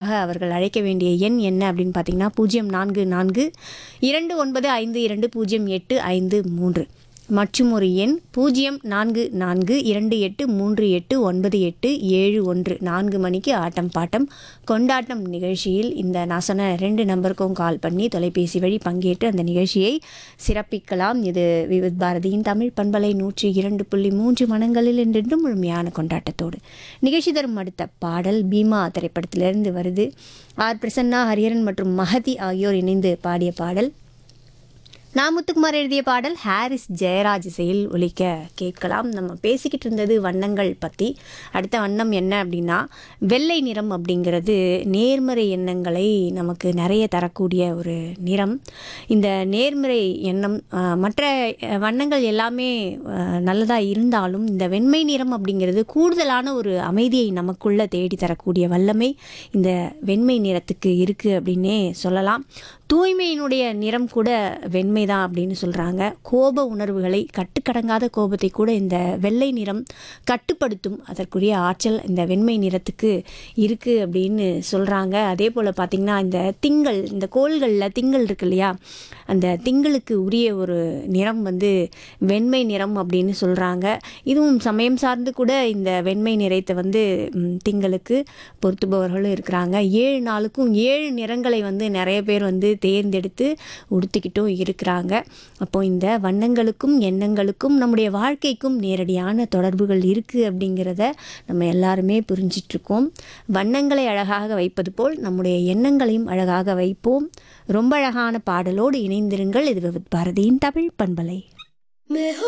அவர்கள் அழைக்க வேண்டிய எண் என்ன அப்படின்னு பார்த்தீங்கன்னா பூஜ்ஜியம் நான்கு நான்கு இரண்டு ஒன்பது ஐந்து இரண்டு பூஜ்ஜியம் எட்டு ஐந்து மூன்று மற்றும் ஒரு எண் பூஜ்ஜியம் நான்கு நான்கு இரண்டு எட்டு மூன்று எட்டு ஒன்பது எட்டு ஏழு ஒன்று நான்கு மணிக்கு ஆட்டம் பாட்டம் கொண்டாட்டம் நிகழ்ச்சியில் இந்த நான் சொன்ன ரெண்டு நம்பருக்கும் கால் பண்ணி தொலைபேசி வழி பங்கேற்று அந்த நிகழ்ச்சியை சிறப்பிக்கலாம் இது விவித் பாரதியின் தமிழ் பண்பலை நூற்றி இரண்டு புள்ளி மூன்று மனங்களில் என்றென்றும் முழுமையான கொண்டாட்டத்தோடு நிகழ்ச்சி தரும் அடுத்த பாடல் பீமா திரைப்படத்திலிருந்து வருது ஆர் பிரசன்னா ஹரியரன் மற்றும் மஹதி ஆகியோர் இணைந்து பாடிய பாடல் நான் முத்துக்குமார் எழுதிய பாடல் ஹாரிஸ் ஜெயராஜ் இசையில் ஒலிக்க கேட்கலாம் நம்ம பேசிக்கிட்டு இருந்தது வண்ணங்கள் பற்றி அடுத்த வண்ணம் என்ன அப்படின்னா வெள்ளை நிறம் அப்படிங்கிறது நேர்மறை எண்ணங்களை நமக்கு நிறைய தரக்கூடிய ஒரு நிறம் இந்த நேர்மறை எண்ணம் ஆஹ், மற்ற அஹ், வண்ணங்கள் எல்லாமே நல்லதாக இருந்தாலும் இந்த வெண்மை நிறம் அப்படிங்கிறது கூடுதலான ஒரு அமைதியை நமக்குள்ள தேடி தரக்கூடிய வல்லமை இந்த வெண்மை நிறத்துக்கு இருக்குது அப்படின்னே சொல்லலாம் தூய்மையினுடைய நிறம் கூட வெண்மை தான் அப்படின்னு சொல்கிறாங்க கோப உணர்வுகளை கட்டுக்கடங்காத கோபத்தை கூட இந்த வெள்ளை நிறம் கட்டுப்படுத்தும் அதற்குரிய ஆற்றல் இந்த வெண்மை நிறத்துக்கு இருக்குது அப்படின்னு சொல்கிறாங்க அதே போல் பார்த்திங்கன்னா இந்த திங்கள் இந்த கோள்களில் திங்கள் இருக்கு இல்லையா அந்த திங்களுக்கு உரிய ஒரு நிறம் வந்து வெண்மை நிறம் அப்படின்னு சொல்கிறாங்க இதுவும் சமயம் சார்ந்து கூட இந்த வெண்மை நிறத்தை வந்து ம், திங்களுக்கு பொருத்துபவர்களும் இருக்கிறாங்க ஏழு நாளுக்கும் ஏழு நிறங்களை வந்து நிறைய பேர் வந்து தேர்ந்தெடுத்து உடுத்திக்கிட்டும் இருக்கிறாங்க அப்போ இந்த வண்ணங்களுக்கும் எண்ணங்களுக்கும் நம்முடைய வாழ்க்கைக்கும் நேரடியான தொடர்புகள் இருக்குது அப்படிங்கிறத நம்ம எல்லாருமே புரிஞ்சிட்ருக்கோம் வண்ணங்களை அழகாக வைப்பது போல் நம்முடைய எண்ணங்களையும் அழகாக வைப்போம் ரொம்ப அழகான பாடலோடு இணைந்திருங்கள் இது விவித் பாரதியின் தமிழ் பண்பலை मैं हूँ